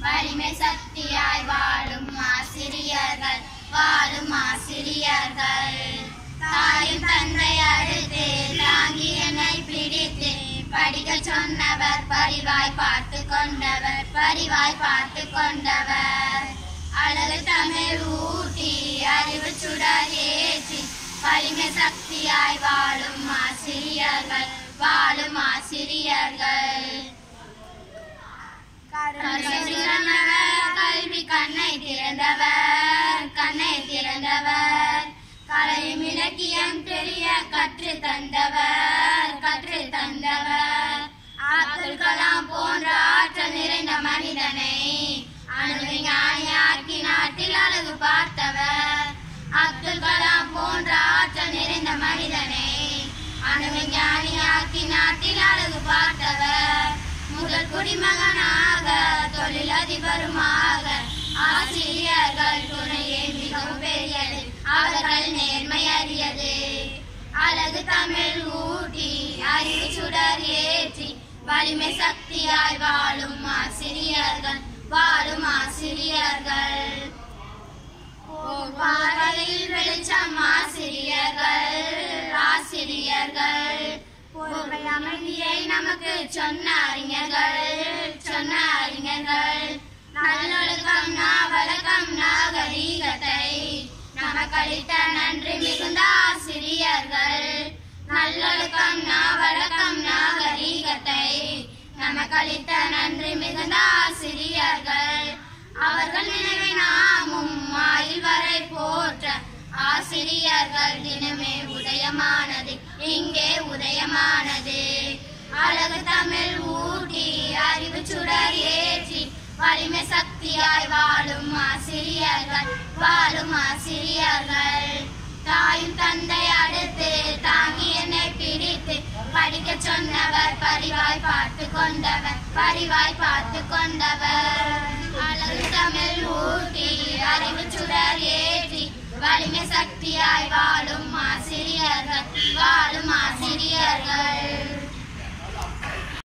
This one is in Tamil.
வலிமை சக்தியாய் வாழும் ஆசிரியர்கள் வாழும் ஆசிரியர்கள் தாயும் தந்தை அடுத்து தாங்கி என்னை பிடித்து படிக்க சொன்னவர் பரிவாய் பார்த்து கொண்டவர் பரிவாய் பார்த்து கொண்டவர் அழகு தமிழ் ஊட்டி அறிவு சுடர் ஏற்றி வலிமை சக்தியாய் வாழும் ஆசிரியர்கள் வாழும் ஆசிரியர்கள் கருணை சிறந்தவர், கல்வி கண்ணை திறந்தவர் கண்ணை திறந்தவர் கலையும் இலக்கியம் தெரிய கற்று தந்தவர் கற்று தந்தவர் அப்துல் கலாம் போன்ற ஆற்றல் நிறைந்த மனிதனை அணுவிஞானியாக்கி நாட்டில் அழகு பார்த்தவர் அப்துல் கலாம் போன்ற ஆற்றல் நிறைந்த மனிதனை அணுவிஞானியாக்கி நாட்டில் அழகு பார்த்தவர் முதல் குடிமகனாக தொழிலதிபருமாக ஆசிரியர்கள் துணையே மிகவும் பெரியது அவர்கள் நேர்மை அறியது அழகு தமிழ் ஊட்டி அறிவு சுடர் ஏற்றி வலிமை சக்தியாய் வாழும் ஆசிரியர்கள் வாழும் ஆசிரியர்கள் ஓர் பார்வையில் வெளிச்சம் ஆசிரியர்கள் ஆசிரியர்கள் போர்வை அமைதியை நமக்கு சொன்ன அறிஞர்கள் சொன்ன அறிஞர்கள் நல்லொழுக்கம் நாவழக்கம் நாகரீகத்தை நமக்களித்த நன்றி மிகுந்த ஆசிரியர்கள் நல்லொழுக்கம் நாவழக்கம் நாகரீகத்தை நமக்களித்த நன்றி மிகுந்த ஆசிரியர்கள் அவர்கள் நினைவை நாமும் ஆயுள் வரை போற்ற ஆசிரியர்கள் தினமே உதயமானது இங்கே உதயமானது அழகு தமிழ் ஊட்டி அறிவு சுடர் ஏற்றி வலிமை சக்தியாய் வாழும் ஆசிரியர்கள் வாழும் ஆசிரியர்கள் தாயும் தந்தை அடுத்து தாங்கி என்னை பிடித்து படிக்க சொன்னவர் பரிவாய் பார்த்து கொண்டவர் பரிவாய் பார்த்து கொண்டவர் அழகு தமிழ் ஊட்டி அறிவு சுடர் ஏற்றி வலிமை சக்தியாய் வாழும் ஆசிரியர்கள் வாழும் ஆசிரியர்கள்